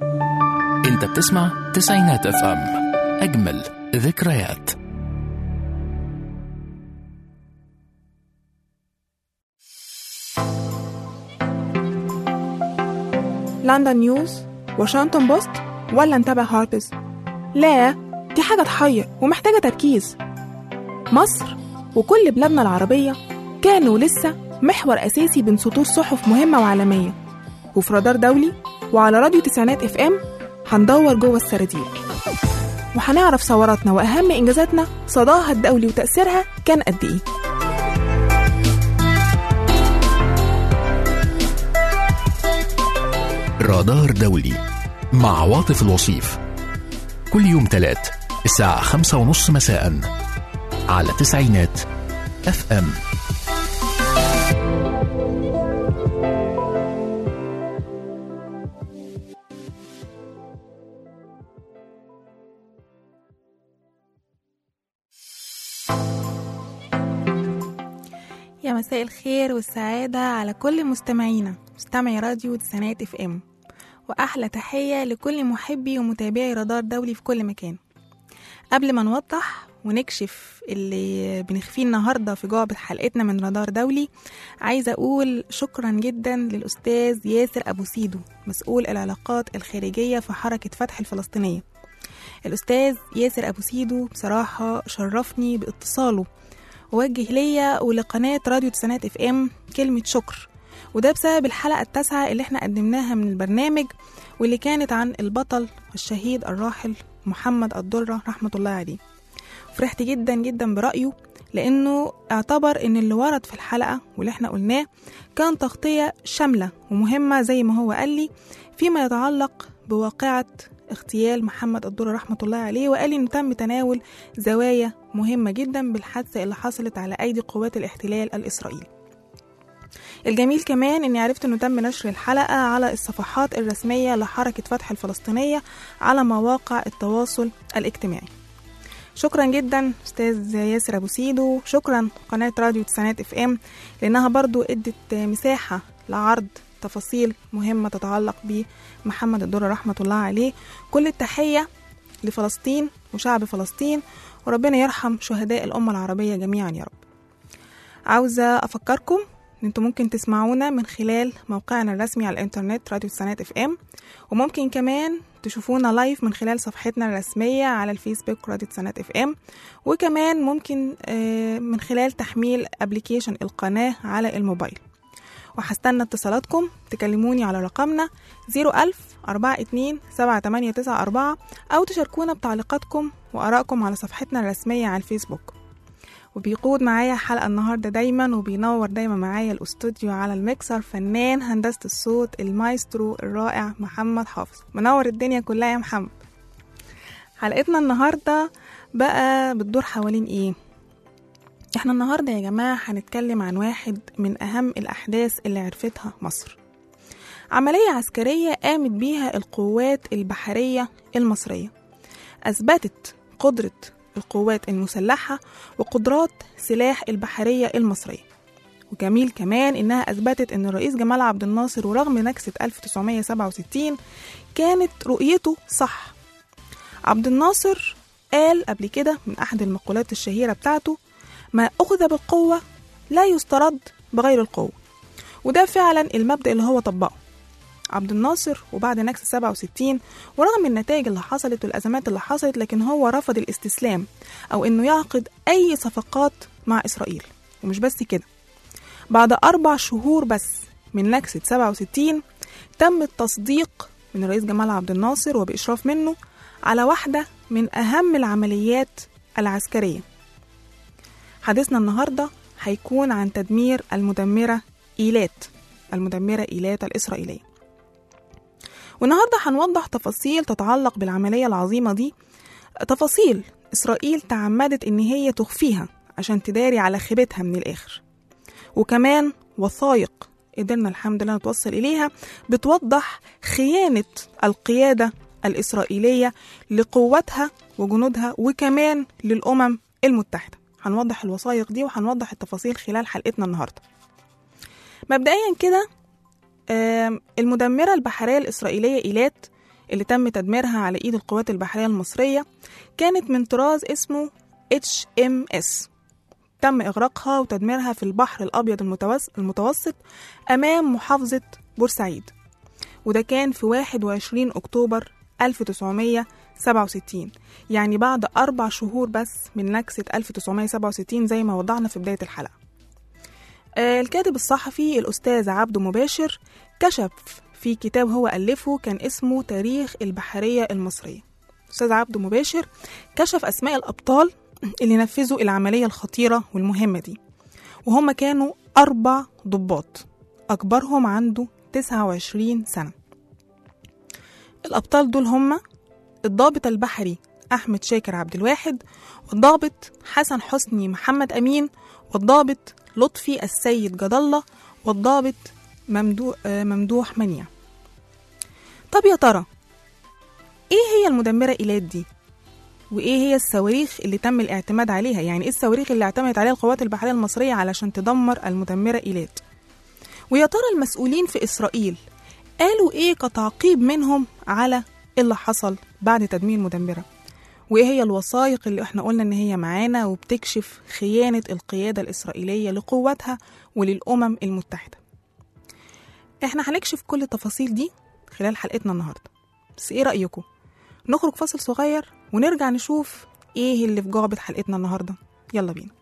انت بتسمع تسعينات اف ام اجمل ذكريات لندن نيوز واشنطن بوست ولا نتابع هاربز لا دي حاجة تحير ومحتاجة تركيز مصر وكل بلادنا العربية كانوا لسه محور أساسي بين سطور صحف مهمة وعالمية وفي رادار دولي وعلى راديو تسعينات اف ام هندور جوه السراديب وهنعرف ثوراتنا وأهم إنجازاتنا صداها الدولي وتأثيرها كان قد إيه رادار دولي مع عواطف الوصيف كل يوم تلات الساعة خمسة ونص مساء على تسعينات اف ام يا مساء الخير والسعادة على كل مستمعينا مستمعي راديو تسعينات اف ام وأحلى تحية لكل محبي ومتابعي رادار دولي في كل مكان قبل ما نوضح ونكشف اللي بنخفيه النهاردة في جعبة حلقتنا من رادار دولي عايزة أقول شكرا جدا للأستاذ ياسر أبو سيدو مسؤول العلاقات الخارجية في حركة فتح الفلسطينية الأستاذ ياسر أبو سيدو بصراحة شرفني باتصاله ووجه ليا ولقناة راديو تسعينات اف ام كلمة شكر وده بسبب الحلقة التاسعة اللي احنا قدمناها من البرنامج واللي كانت عن البطل والشهيد الراحل محمد الدرة رحمة الله عليه فرحت جدا جدا برأيه لأنه اعتبر إن اللي ورد في الحلقة واللي احنا قلناه كان تغطية شاملة ومهمة زي ما هو قال لي فيما يتعلق بواقعة اغتيال محمد الدرة رحمة الله عليه وقال لي إنه تم تناول زوايا مهمة جدا بالحادثة اللي حصلت على أيدي قوات الاحتلال الإسرائيلي الجميل كمان اني عرفت انه تم نشر الحلقة على الصفحات الرسمية لحركة فتح الفلسطينية على مواقع التواصل الاجتماعي شكرا جدا استاذ ياسر ابو سيدو شكرا قناة راديو تسعينات اف ام لانها برضو ادت مساحة لعرض تفاصيل مهمة تتعلق بمحمد الدرة رحمة الله عليه كل التحية لفلسطين وشعب فلسطين وربنا يرحم شهداء الأمة العربية جميعا يا رب عاوزة أفكركم ان انتوا ممكن تسمعونا من خلال موقعنا الرسمي على الانترنت راديو تسعينات اف ام وممكن كمان تشوفونا لايف من خلال صفحتنا الرسمية على الفيسبوك راديو تسعينات اف ام وكمان ممكن آه، من خلال تحميل ابلكيشن القناة على الموبايل وهستنى اتصالاتكم تكلموني على رقمنا 01000 42 7894 أو تشاركونا بتعليقاتكم وآرائكم على صفحتنا الرسمية على الفيسبوك وبيقود معايا حلقة النهاردة دايما وبينور دايما معايا الأستوديو على الميكسر فنان هندسة الصوت المايسترو الرائع محمد حافظ منور الدنيا كلها يا محمد حلقتنا النهاردة بقى بتدور حوالين ايه احنا النهاردة يا جماعة هنتكلم عن واحد من أهم الأحداث اللي عرفتها مصر عملية عسكرية قامت بيها القوات البحرية المصرية أثبتت قدرة القوات المسلحة وقدرات سلاح البحرية المصرية وجميل كمان إنها أثبتت إن الرئيس جمال عبد الناصر ورغم نكسة 1967 كانت رؤيته صح عبد الناصر قال قبل كده من أحد المقولات الشهيرة بتاعته ما أخذ بالقوة لا يسترد بغير القوة وده فعلا المبدأ اللي هو طبقه عبد الناصر وبعد نكسة 67 ورغم النتائج اللي حصلت والأزمات اللي حصلت لكن هو رفض الاستسلام أو إنه يعقد أي صفقات مع إسرائيل ومش بس كده بعد أربع شهور بس من نكسة 67 تم التصديق من الرئيس جمال عبد الناصر وبإشراف منه على واحدة من أهم العمليات العسكرية حديثنا النهاردة هيكون عن تدمير المدمرة إيلات المدمرة إيلات الإسرائيلية والنهاردة هنوضح تفاصيل تتعلق بالعملية العظيمة دي تفاصيل إسرائيل تعمدت إن هي تخفيها عشان تداري على خيبتها من الآخر وكمان وثائق قدرنا الحمد لله نتوصل إليها بتوضح خيانة القيادة الإسرائيلية لقوتها وجنودها وكمان للأمم المتحدة هنوضح الوثائق دي وهنوضح التفاصيل خلال حلقتنا النهاردة مبدئيا كده آم، المدمرة البحرية الإسرائيلية إيلات اللي تم تدميرها على إيد القوات البحرية المصرية كانت من طراز اسمه HMS تم إغراقها وتدميرها في البحر الأبيض المتوس- المتوسط أمام محافظة بورسعيد وده كان في 21 أكتوبر 1967 يعني بعد أربع شهور بس من نكسة 1967 زي ما وضعنا في بداية الحلقة آه، الكاتب الصحفي الأستاذ عبده مباشر كشف في كتاب هو ألفه كان اسمه تاريخ البحرية المصرية أستاذ عبده مباشر كشف أسماء الأبطال اللي نفذوا العملية الخطيرة والمهمة دي وهم كانوا أربع ضباط أكبرهم عنده 29 سنة الأبطال دول هم الضابط البحري أحمد شاكر عبد الواحد والضابط حسن حسني محمد أمين والضابط لطفي السيد جد الله والضابط ممدوح, ممدوح منيع طب يا ترى ايه هي المدمرة إيلات دي؟ وايه هي الصواريخ اللي تم الاعتماد عليها؟ يعني ايه الصواريخ اللي اعتمدت عليها القوات البحرية المصرية علشان تدمر المدمرة إيلات؟ ويا ترى المسؤولين في إسرائيل قالوا ايه كتعقيب منهم على اللي حصل بعد تدمير المدمرة؟ وايه هي الوثائق اللي احنا قلنا ان هي معانا وبتكشف خيانة القيادة الإسرائيلية لقواتها وللأمم المتحدة احنا هنكشف كل التفاصيل دي خلال حلقتنا النهاردة بس ايه رأيكم نخرج فاصل صغير ونرجع نشوف ايه اللي في جعبة حلقتنا النهاردة يلا بينا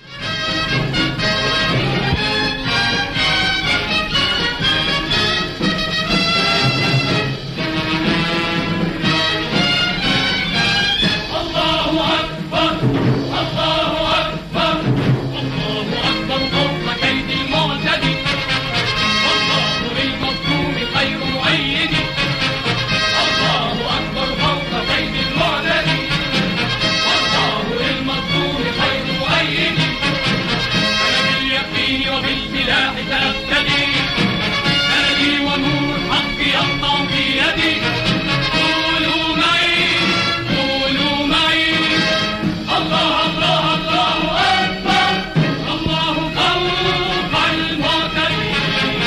الله أكبر الله أكبر الله أكبر فوق كيد المعتدي والله للمظلوم خير مؤيد الله أكبر فوق كيد المعتدي والله للمظلوم خير مؤيد أنا باليقين وبالسلاح سأبتدي بلدي ونور الحق يقطع في يدي قولوا معي قولوا معي الله الله الله أكبر الله فوق المعتدين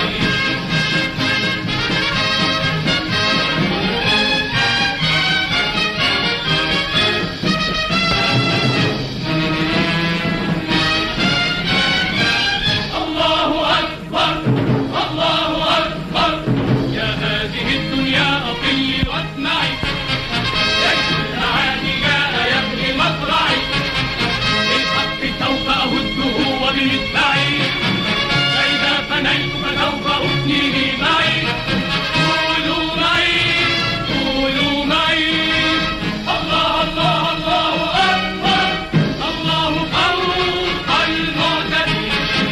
الله أكبر الله أكبر يا هذه الدنيا أقلي واسمعي جيش الأعادي جاء يبني مصرعي بالحق سوف أهزه وبمتبعي فإذا فنيت فسوف أفنيه معي قولوا معي قولوا معي الله الله الله أكبر الله فوق المعتدين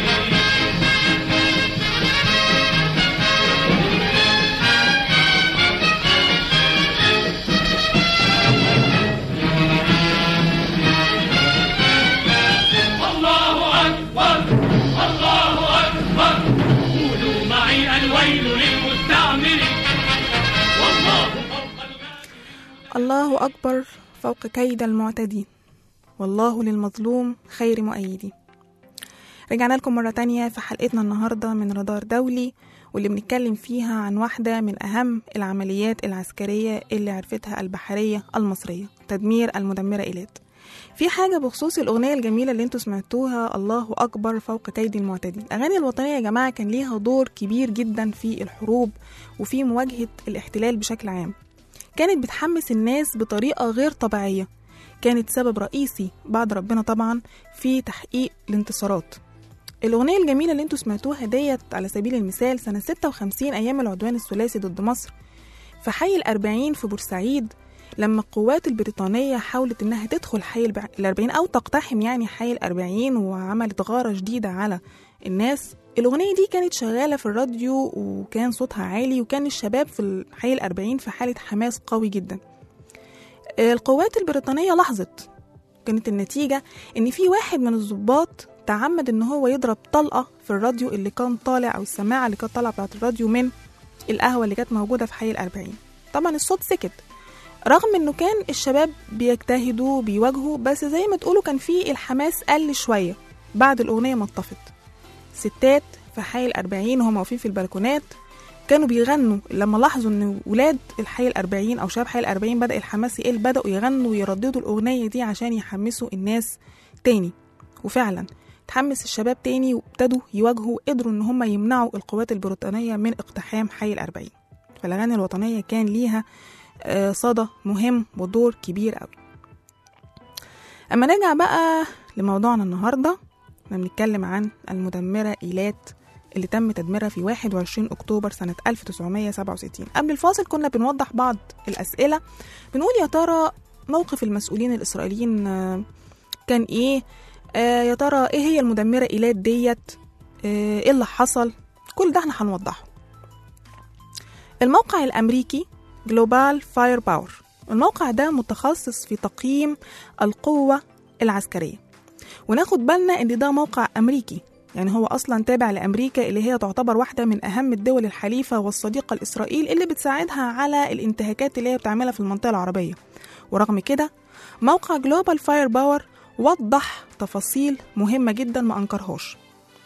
الله أكبر الله أكبر قولوا معي الويل للمستعمر والله فوق الغابة الله أكبر فوق كيد المعتدين والله للمظلوم خير مؤيدي رجعنا لكم مرة تانية في حلقتنا النهاردة من رادار دولي واللي بنتكلم فيها عن واحدة من أهم العمليات العسكرية اللي عرفتها البحرية المصرية تدمير المدمرة إيلات في حاجة بخصوص الأغنية الجميلة اللي انتوا سمعتوها الله أكبر فوق كيد المعتدين الأغاني الوطنية يا جماعة كان ليها دور كبير جدا في الحروب وفي مواجهة الاحتلال بشكل عام كانت بتحمس الناس بطريقة غير طبيعية كانت سبب رئيسي بعد ربنا طبعا في تحقيق الانتصارات الأغنية الجميلة اللي انتوا سمعتوها ديت على سبيل المثال سنة 56 أيام العدوان الثلاثي ضد مصر في حي الأربعين في بورسعيد لما القوات البريطانية حاولت إنها تدخل حي الب- الأربعين أو تقتحم يعني حي الأربعين وعملت غارة شديدة على الناس الأغنية دي كانت شغالة في الراديو وكان صوتها عالي وكان الشباب في الحي الأربعين في حالة حماس قوي جدا القوات البريطانية لاحظت كانت النتيجة إن في واحد من الضباط تعمد إن هو يضرب طلقة في الراديو اللي كان طالع أو السماعة اللي كانت طالعة بتاعت الراديو من القهوة اللي كانت موجودة في حي الأربعين طبعا الصوت سكت رغم إنه كان الشباب بيجتهدوا بيواجهوا بس زي ما تقولوا كان في الحماس قل شوية بعد الأغنية ما اتطفت ستات في حي الأربعين وهم واقفين في البلكونات كانوا بيغنوا لما لاحظوا ان ولاد الحي الأربعين او شباب حي الأربعين بدأ الحماس يقل بدأوا يغنوا ويرددوا الأغنية دي عشان يحمسوا الناس تاني وفعلا تحمس الشباب تاني وابتدوا يواجهوا قدروا ان هم يمنعوا القوات البريطانية من اقتحام حي الأربعين فالأغاني الوطنية كان ليها آه، صدى مهم ودور كبير قوي أما نرجع بقى لموضوعنا النهاردة احنا بنتكلم عن المدمرة إيلات اللي تم تدميرها في 21 أكتوبر سنة 1967 قبل الفاصل كنا بنوضح بعض الأسئلة بنقول يا ترى موقف المسؤولين الإسرائيليين آه، كان إيه آه، يا ترى إيه هي المدمرة إيلات ديت آه، إيه اللي حصل كل ده احنا هنوضحه الموقع الأمريكي جلوبال فاير باور الموقع ده متخصص في تقييم القوة العسكرية وناخد بالنا ان ده موقع امريكي يعني هو اصلا تابع لامريكا اللي هي تعتبر واحده من اهم الدول الحليفه والصديقه لاسرائيل اللي بتساعدها على الانتهاكات اللي هي بتعملها في المنطقه العربيه ورغم كده موقع جلوبال فاير باور وضح تفاصيل مهمه جدا ما انكرهاش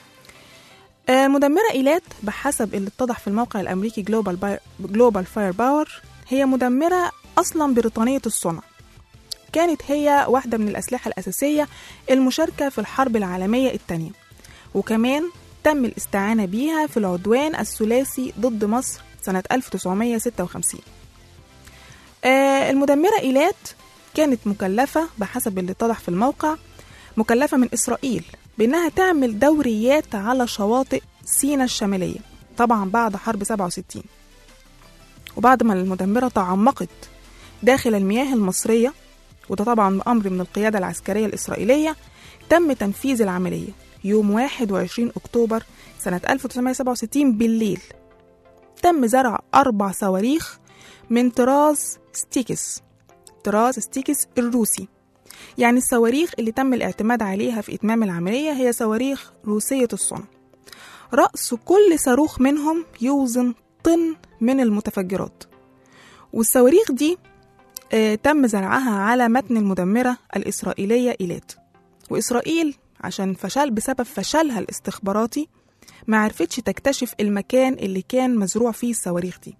آه، مدمرة إيلات بحسب اللي اتضح في الموقع الأمريكي جلوبال باي... جلوبال فاير باور هي مدمرة أصلا بريطانية الصنع كانت هي واحدة من الأسلحة الأساسية المشاركة في الحرب العالمية الثانية وكمان تم الاستعانة بيها في العدوان الثلاثي ضد مصر سنة 1956 آه، المدمرة إيلات كانت مكلفة بحسب اللي اتضح في الموقع مكلفة من إسرائيل بأنها تعمل دوريات على شواطئ سيناء الشمالية طبعا بعد حرب 67 وبعد ما المدمرة تعمقت داخل المياه المصرية وده طبعا بأمر من القيادة العسكرية الإسرائيلية تم تنفيذ العملية يوم 21 أكتوبر سنة 1967 بالليل تم زرع أربع صواريخ من طراز ستيكس طراز ستيكس الروسي يعني الصواريخ اللي تم الاعتماد عليها في إتمام العملية هي صواريخ روسية الصنع رأس كل صاروخ منهم يوزن طن من المتفجرات والصواريخ دي آه، تم زرعها على متن المدمرة الإسرائيلية إيلات وإسرائيل عشان فشل بسبب فشلها الاستخباراتي ما عرفتش تكتشف المكان اللي كان مزروع فيه الصواريخ دي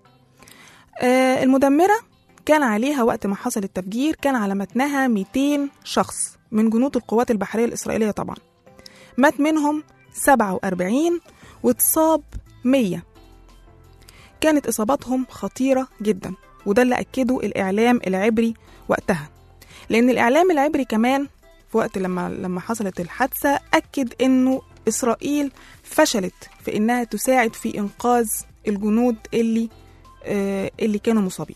آه، المدمرة كان عليها وقت ما حصل التفجير كان على متنها 200 شخص من جنود القوات البحرية الإسرائيلية طبعا مات منهم 47 واتصاب 100 كانت إصاباتهم خطيرة جدا وده اللي أكده الإعلام العبري وقتها لأن الإعلام العبري كمان في وقت لما لما حصلت الحادثة أكد إنه إسرائيل فشلت في إنها تساعد في إنقاذ الجنود اللي آه اللي كانوا مصابين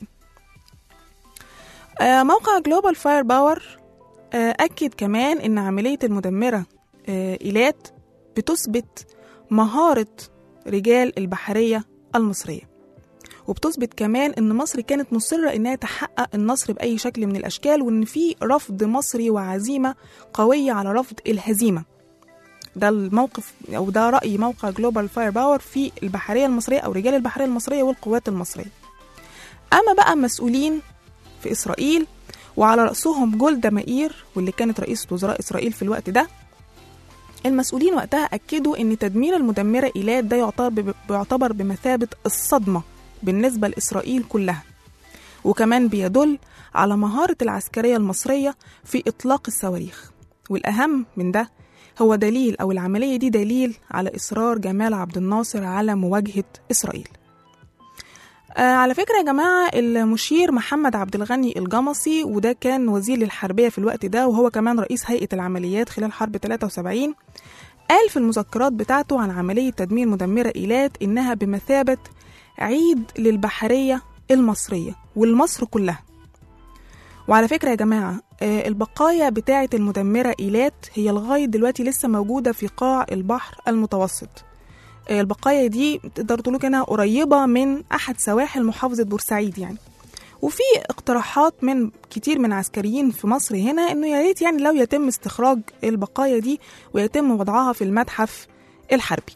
آه موقع جلوبال فاير باور آه أكد كمان إن عملية المدمرة آه إيلات بتثبت مهارة رجال البحرية المصرية وبتثبت كمان ان مصر كانت مصره انها تحقق النصر باي شكل من الاشكال وان في رفض مصري وعزيمه قويه على رفض الهزيمه ده الموقف او ده راي موقع جلوبال فاير باور في البحريه المصريه او رجال البحريه المصريه والقوات المصريه اما بقى مسؤولين في اسرائيل وعلى راسهم جولدا مائير واللي كانت رئيسه وزراء اسرائيل في الوقت ده المسؤولين وقتها اكدوا ان تدمير المدمره ايلات ده يعتبر بيعتبر بمثابه الصدمه بالنسبة لإسرائيل كلها وكمان بيدل على مهارة العسكرية المصرية في إطلاق الصواريخ والأهم من ده هو دليل أو العملية دي دليل على إصرار جمال عبد الناصر على مواجهة إسرائيل آه على فكرة يا جماعة المشير محمد عبد الغني الجمصي وده كان وزير للحربية في الوقت ده وهو كمان رئيس هيئة العمليات خلال حرب 73 قال في المذكرات بتاعته عن عملية تدمير مدمرة إيلات إنها بمثابة عيد للبحرية المصرية والمصر كلها وعلى فكرة يا جماعة آه، البقايا بتاعة المدمرة إيلات هي لغاية دلوقتي لسه موجودة في قاع البحر المتوسط آه، البقايا دي تقدر تقولوا كأنها قريبة من أحد سواحل محافظة بورسعيد يعني وفي اقتراحات من كتير من عسكريين في مصر هنا انه يا ريت يعني لو يتم استخراج البقايا دي ويتم وضعها في المتحف الحربي.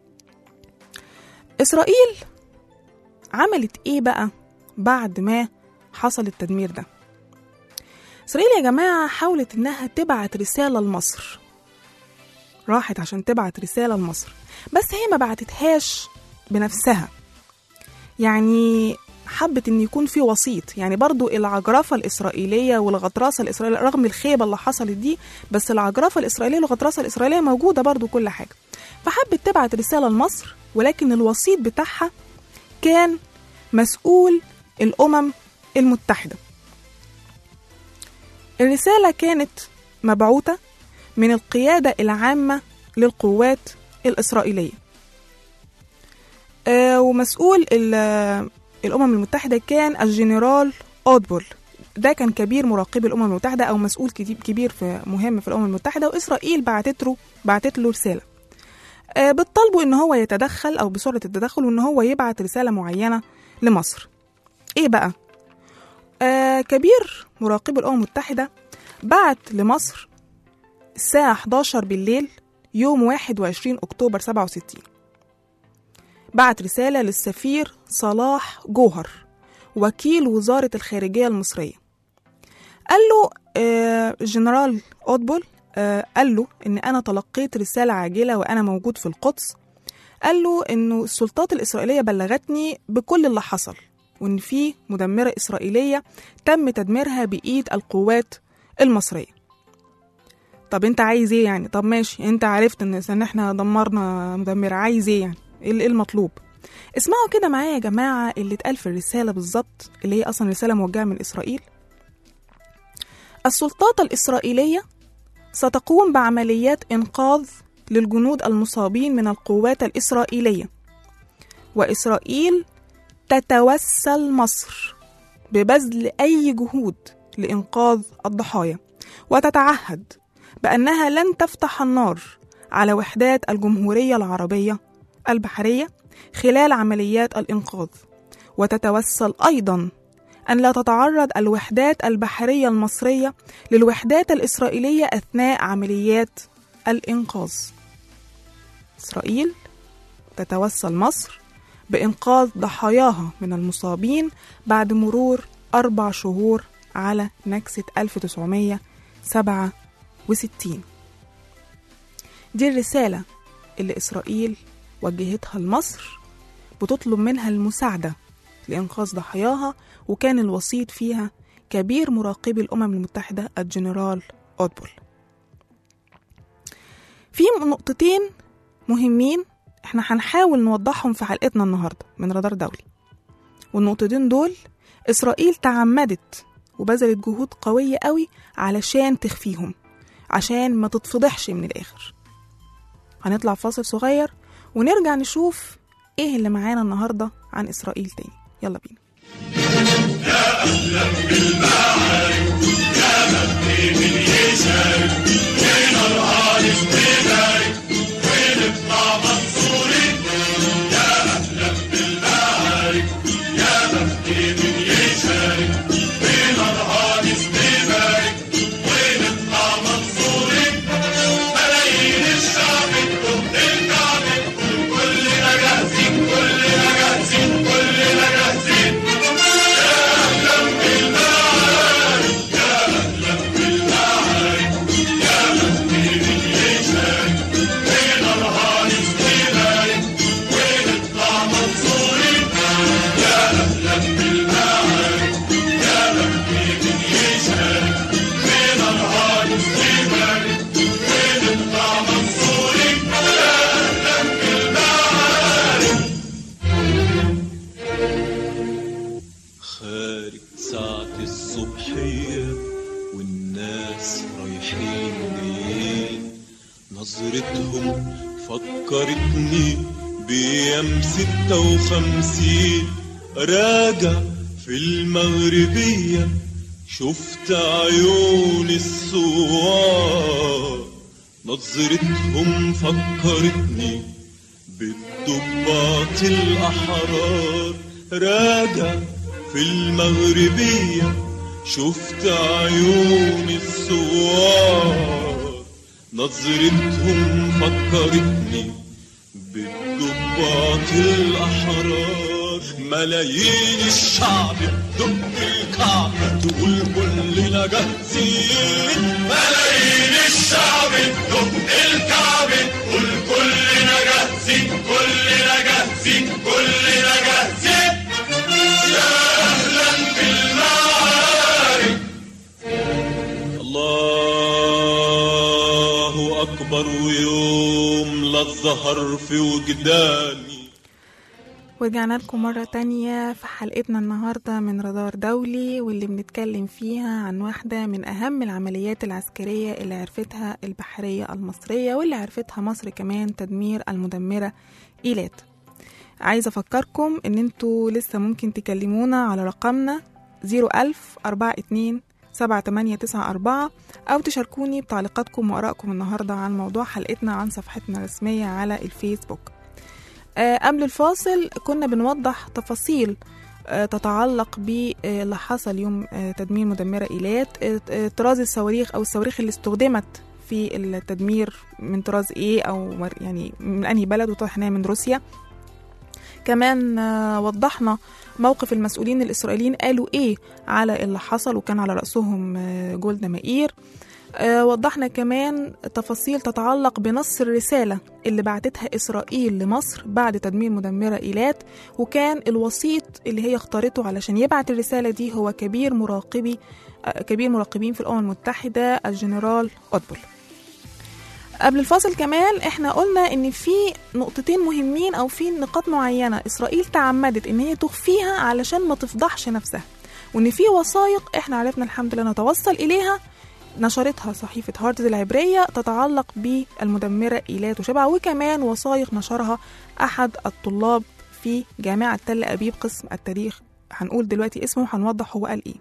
اسرائيل عملت ايه بقى بعد ما حصل التدمير ده اسرائيل يا جماعه حاولت انها تبعت رساله لمصر راحت عشان تبعت رساله لمصر بس هي ما بعتتهاش بنفسها يعني حبت ان يكون في وسيط يعني برضو العجرفة الإسرائيلية والغطرسة الإسرائيلية رغم الخيبة اللي حصلت دي بس العجرفة الإسرائيلية والغطرسة الإسرائيلية موجودة برضو كل حاجة فحبت تبعت رسالة لمصر ولكن الوسيط بتاعها كان مسؤول الأمم المتحدة الرسالة كانت مبعوثة من القيادة العامة للقوات الإسرائيلية آه ومسؤول ال- الأمم المتحدة كان الجنرال أودبول ده كان كبير مراقبي الأمم المتحدة أو مسؤول كتيب- كبير في مهم في الأمم المتحدة وإسرائيل بعتت له بعتت له رسالة آه بتطالبه إن هو يتدخل أو بسرعة التدخل وإن هو يبعت رسالة معينة لمصر إيه بقى؟ آه كبير مراقبي الأمم المتحدة بعت لمصر الساعة 11 بالليل يوم 21 أكتوبر 67 بعت رسالة للسفير صلاح جوهر وكيل وزارة الخارجية المصرية قال له آه الجنرال أوتبول آه قال له إن أنا تلقيت رسالة عاجلة وأنا موجود في القدس قال له إنه السلطات الإسرائيلية بلغتني بكل اللي حصل وإن في مدمرة إسرائيلية تم تدميرها بإيد القوات المصرية طب انت عايز ايه يعني طب ماشي انت عرفت ان ان احنا دمرنا مدمرة عايز ايه يعني ايه ايه المطلوب اسمعوا كده معايا يا جماعة اللي اتقال في الرسالة بالظبط اللي هي أصلا رسالة موجهة من إسرائيل السلطات الإسرائيلية ستقوم بعمليات إنقاذ للجنود المصابين من القوات الإسرائيلية وإسرائيل تتوسل مصر ببذل أي جهود لإنقاذ الضحايا وتتعهد بأنها لن تفتح النار على وحدات الجمهورية العربية البحرية خلال عمليات الإنقاذ وتتوسل أيضا أن لا تتعرض الوحدات البحرية المصرية للوحدات الإسرائيلية أثناء عمليات الإنقاذ إسرائيل تتوسل مصر بإنقاذ ضحاياها من المصابين بعد مرور أربع شهور على نكسة 1967 دي الرسالة اللي إسرائيل وجهتها لمصر بتطلب منها المساعدة لإنقاذ ضحاياها وكان الوسيط فيها كبير مراقبي الأمم المتحدة الجنرال أوتبول في نقطتين مهمين احنا هنحاول نوضحهم في حلقتنا النهاردة من رادار دولي والنقطتين دول إسرائيل تعمدت وبذلت جهود قوية قوي علشان تخفيهم عشان ما تتفضحش من الآخر هنطلع فاصل صغير ونرجع نشوف ايه اللي معانا النهارده عن اسرائيل تاني يلا بينا خارج ساعة الصبحية والناس رايحين جايين نظرتهم فكرتني بأيام ستة وخمسين راجع في المغربية شفت عيون الثوار نظرتهم فكرتني بالضباط الأحرار راجع في المغربية شفت عيون الثوار نظرتهم فكرتني بالضباط الأحرار ملايين الشعب تدق الكعبة تقول كلنا جاهزين ملايين الشعب تدق الكعبة تقول كلنا جاهزين كلنا جاهزين كلنا جاهزين ظهر في وجداني ورجعنا لكم مرة تانية في حلقتنا النهاردة من رادار دولي واللي بنتكلم فيها عن واحدة من أهم العمليات العسكرية اللي عرفتها البحرية المصرية واللي عرفتها مصر كمان تدمير المدمرة إيلات عايزة أفكركم إن انتوا لسه ممكن تكلمونا على رقمنا 01000 42 7894 أو تشاركوني بتعليقاتكم وآرائكم النهاردة عن موضوع حلقتنا عن صفحتنا الرسمية على الفيسبوك آه، قبل الفاصل كنا بنوضح تفاصيل آه، تتعلق باللي حصل يوم آه، تدمير مدمرة إيلات آه، آه، طراز الصواريخ أو الصواريخ اللي استخدمت في التدمير من طراز إيه أو مر- يعني من أنهي بلد وطرح إنها من روسيا كمان آه، وضحنا موقف المسؤولين الإسرائيليين قالوا إيه على اللي حصل وكان على رأسهم آه، جولدا مائير آه، وضحنا كمان تفاصيل تتعلق بنص الرسالة اللي بعتتها إسرائيل لمصر بعد تدمير مدمرة إيلات وكان الوسيط اللي هي اختارته علشان يبعت الرسالة دي هو كبير مراقبي آه، كبير مراقبين في الأمم المتحدة الجنرال أوتبول قبل الفاصل كمان احنا قلنا ان في نقطتين مهمين او في نقاط معينة اسرائيل تعمدت ان هي تخفيها علشان ما تفضحش نفسها وان في وثائق احنا عرفنا الحمد لله نتوصل اليها نشرتها صحيفة هارتز العبرية تتعلق بالمدمرة إيلات وشبع وكمان وثائق نشرها أحد الطلاب في جامعة تل أبيب قسم التاريخ هنقول دلوقتي اسمه وهنوضح هو قال إيه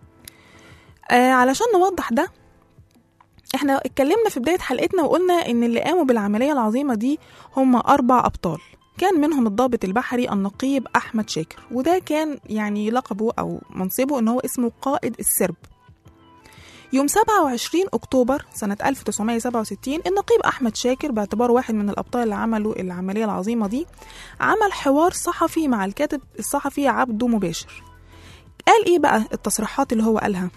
آه علشان نوضح ده احنا اتكلمنا في بداية حلقتنا وقلنا ان اللي قاموا بالعملية العظيمة دي هم أربع أبطال كان منهم الضابط البحري النقيب أحمد شاكر وده كان يعني لقبه أو منصبه ان هو اسمه قائد السرب يوم 27 أكتوبر سنة 1967 النقيب أحمد شاكر باعتباره واحد من الأبطال اللي عملوا العملية العظيمة دي عمل حوار صحفي مع الكاتب الصحفي عبده مباشر قال إيه بقى التصريحات اللي هو قالها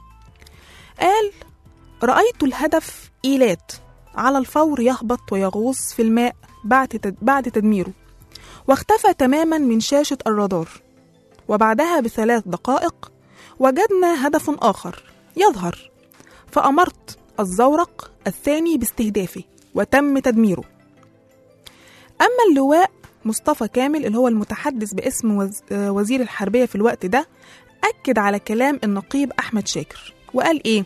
قال رأيت الهدف إيلات على الفور يهبط ويغوص في الماء بعد تد- بعد تدميره واختفى تماما من شاشة الرادار وبعدها بثلاث دقائق وجدنا هدف آخر يظهر فأمرت الزورق الثاني باستهدافه وتم تدميره أما اللواء مصطفى كامل اللي هو المتحدث باسم وز... آه، وزير الحربية في الوقت ده أكد على كلام النقيب أحمد شاكر وقال إيه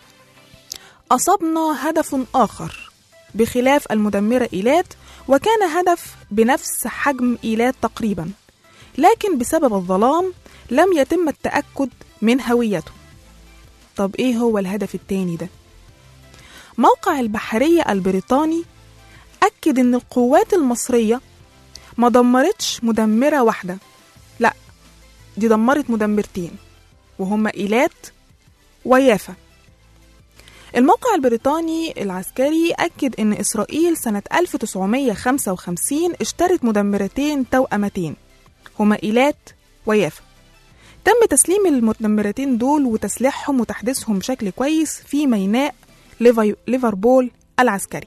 أصبنا هدف آخر بخلاف المدمرة إيلات وكان هدف بنفس حجم إيلات تقريبا لكن بسبب الظلام لم يتم التأكد من هويته طب إيه هو الهدف التاني ده؟ موقع البحرية البريطاني أكد إن القوات المصرية ما دمرتش مدمرة واحدة لا دي دمرت مدمرتين وهما إيلات ويافا الموقع البريطاني العسكري أكد إن إسرائيل سنة 1955 اشترت مدمرتين توأمتين هما إيلات ويافا تم تسليم المدمرتين دول وتسليحهم وتحديثهم بشكل كويس في ميناء ليفي- ليفربول العسكري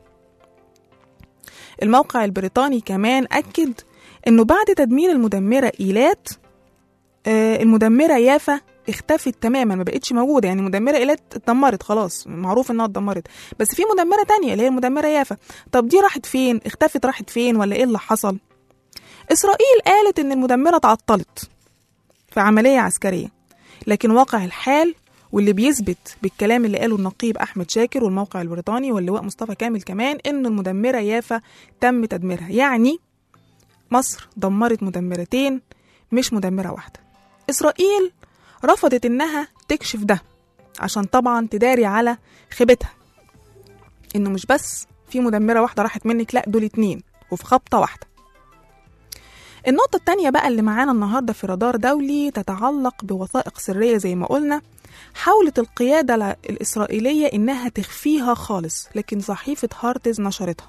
الموقع البريطاني كمان أكد إنه بعد تدمير المدمرة إيلات آه، المدمرة يافا اختفت تماما ما بقتش موجودة يعني المدمرة إيلات اتدمرت خلاص معروف إنها اتدمرت بس في مدمرة تانية اللي هي المدمرة يافا طب دي راحت فين اختفت راحت فين ولا إيه اللي حصل إسرائيل قالت إن المدمرة تعطلت في عملية عسكرية لكن واقع الحال واللي بيثبت بالكلام اللي قاله النقيب أحمد شاكر والموقع البريطاني واللواء مصطفى كامل كمان إن المدمرة يافا تم تدميرها يعني مصر دمرت مدمرتين مش مدمرة واحدة إسرائيل رفضت إنها تكشف ده عشان طبعا تداري على خيبتها إنه مش بس في مدمرة واحدة راحت منك لأ دول اتنين وفي خبطة واحدة النقطة التانية بقى اللي معانا النهاردة في رادار دولي تتعلق بوثائق سرية زي ما قلنا حاولت القيادة الع- الإسرائيلية إنها تخفيها خالص لكن صحيفة هارتز نشرتها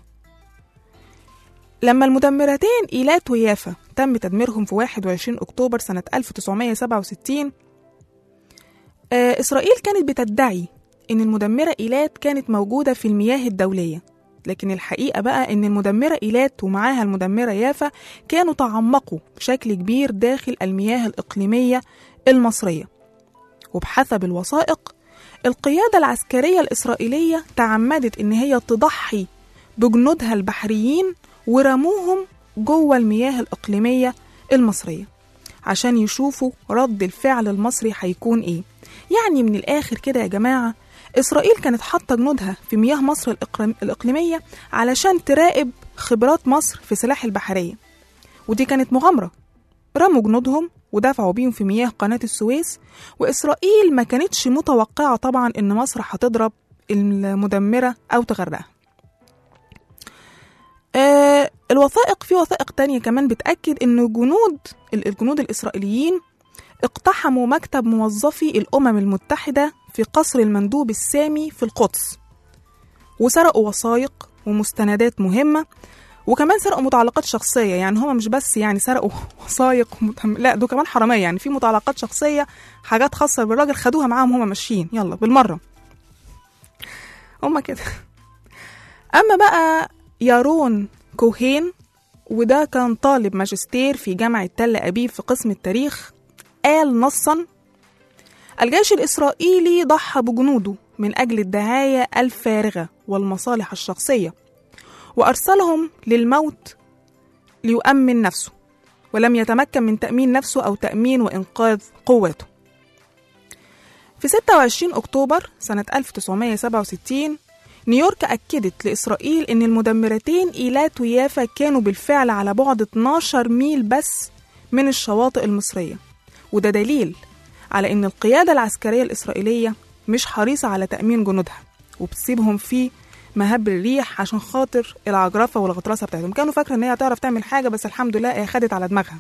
لما المدمرتين إيلات ويافا تم تدميرهم في 21 أكتوبر سنة 1967 آه، إسرائيل كانت بتدعي إن المدمرة إيلات كانت موجودة في المياه الدولية لكن الحقيقة بقى إن المدمرة إيلات ومعاها المدمرة يافا كانوا تعمقوا بشكل كبير داخل المياه الإقليمية المصرية وبحسب الوثائق القيادة العسكرية الإسرائيلية تعمدت إن هي تضحي بجنودها البحريين ورموهم جوه المياه الإقليمية المصرية عشان يشوفوا رد الفعل المصري هيكون إيه يعني من الآخر كده يا جماعة إسرائيل كانت حاطة جنودها في مياه مصر الإقليم- الإقليمية علشان تراقب خبرات مصر في سلاح البحرية ودي كانت مغامرة رموا جنودهم ودفعوا بيهم في مياه قناة السويس وإسرائيل ما كانتش متوقعة طبعا إن مصر هتضرب المدمرة أو تغرقها آه الوثائق في وثائق تانية كمان بتأكد إن جنود ال- الجنود الإسرائيليين اقتحموا مكتب موظفي الأمم المتحدة في قصر المندوب السامي في القدس وسرقوا وثائق ومستندات مهمة وكمان سرقوا متعلقات شخصية يعني هما مش بس يعني سرقوا وثائق ومتهم... لا دول كمان حرامية يعني في متعلقات شخصية حاجات خاصة بالراجل خدوها معاهم هما ماشيين يلا بالمرة هما كده أما بقى يارون كوهين وده كان طالب ماجستير في جامعة تل أبيب في قسم التاريخ قال نصا الجيش الإسرائيلي ضحى بجنوده من أجل الدعاية الفارغة والمصالح الشخصية وأرسلهم للموت ليؤمن نفسه ولم يتمكن من تأمين نفسه أو تأمين وإنقاذ قواته في 26 أكتوبر سنة 1967 نيويورك أكدت لإسرائيل إن المدمرتين إيلات ويافا كانوا بالفعل على بعد 12 ميل بس من الشواطئ المصرية وده دليل على إن القيادة العسكرية الإسرائيلية مش حريصة على تأمين جنودها وبتسيبهم في مهب الريح عشان خاطر العجرفة والغطرسة بتاعتهم كانوا فاكرة إن هي هتعرف تعمل حاجة بس الحمد لله هي خدت على دماغها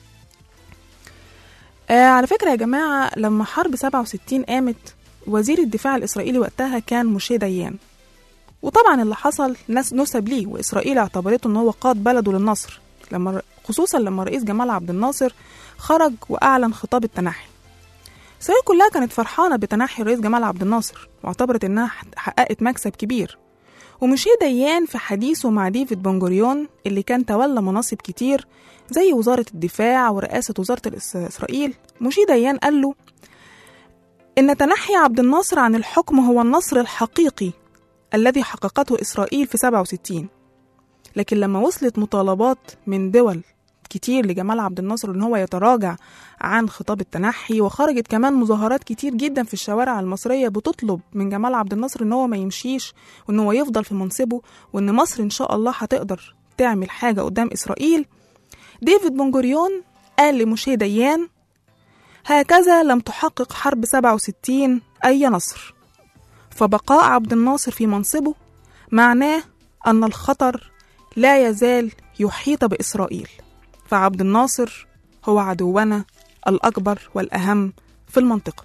آه على فكرة يا جماعة لما حرب 67 قامت وزير الدفاع الإسرائيلي وقتها كان موشي ديان وطبعا اللي حصل ناس نسب ليه وإسرائيل اعتبرته إن هو قاد بلده للنصر لما خصوصا لما الرئيس جمال عبد الناصر خرج وأعلن خطاب التنحي إسرائيل كلها كانت فرحانة بتنحي الرئيس جمال عبد الناصر واعتبرت إنها حققت مكسب كبير ومشي ديان في حديثه مع ديفيد بنجوريون اللي كان تولى مناصب كتير زي وزارة الدفاع ورئاسة وزارة الإس- إسرائيل مشي ديان قال له إن تنحي عبد الناصر عن الحكم هو النصر الحقيقي الذي حققته إسرائيل في 67 لكن لما وصلت مطالبات من دول كتير لجمال عبد الناصر ان هو يتراجع عن خطاب التنحي وخرجت كمان مظاهرات كتير جدا في الشوارع المصرية بتطلب من جمال عبد الناصر ان هو ما يمشيش وان هو يفضل في منصبه وان مصر ان شاء الله هتقدر تعمل حاجة قدام اسرائيل ديفيد بنجوريون قال لموشي ديان هكذا لم تحقق حرب 67 أي نصر فبقاء عبد الناصر في منصبه معناه أن الخطر لا يزال يحيط بإسرائيل فعبد الناصر هو عدونا الأكبر والأهم في المنطقة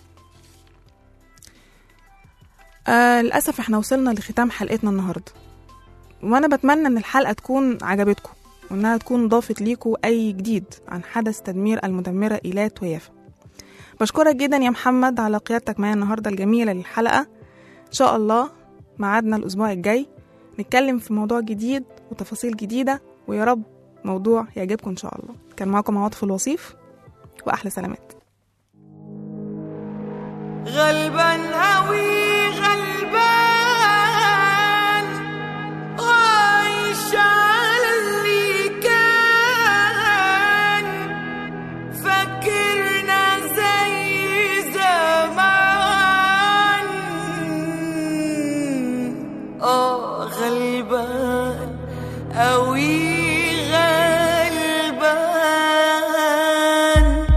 آه للأسف احنا وصلنا لختام حلقتنا النهاردة وأنا بتمنى إن الحلقة تكون عجبتكم وإنها تكون ضافت ليكوا أي جديد عن حدث تدمير المدمرة إيلات ويافا بشكرك جدا يا محمد على قيادتك معايا النهاردة الجميلة للحلقة إن شاء الله ميعادنا الأسبوع الجاي نتكلم في موضوع جديد وتفاصيل جديدة ويا رب موضوع يعجبكم إن شاء الله كان معاكم عواطف الوصيف وأحلى سلامات غلبان أوي غلبان عايش على اللي كان فكرنا زي زمان اه غلبان أوي غلبان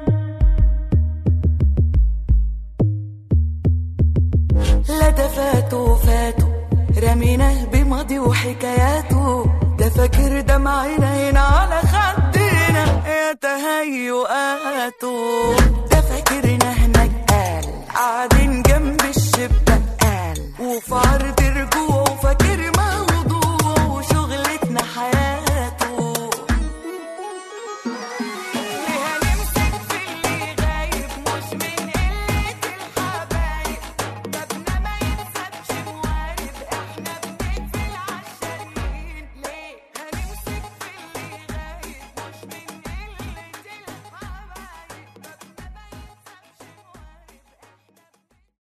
لا ده فاتوا فاتوا رميناه بماضي وحكاياته ده فاكر دمعنا هنا على خدنا يا تهيؤاته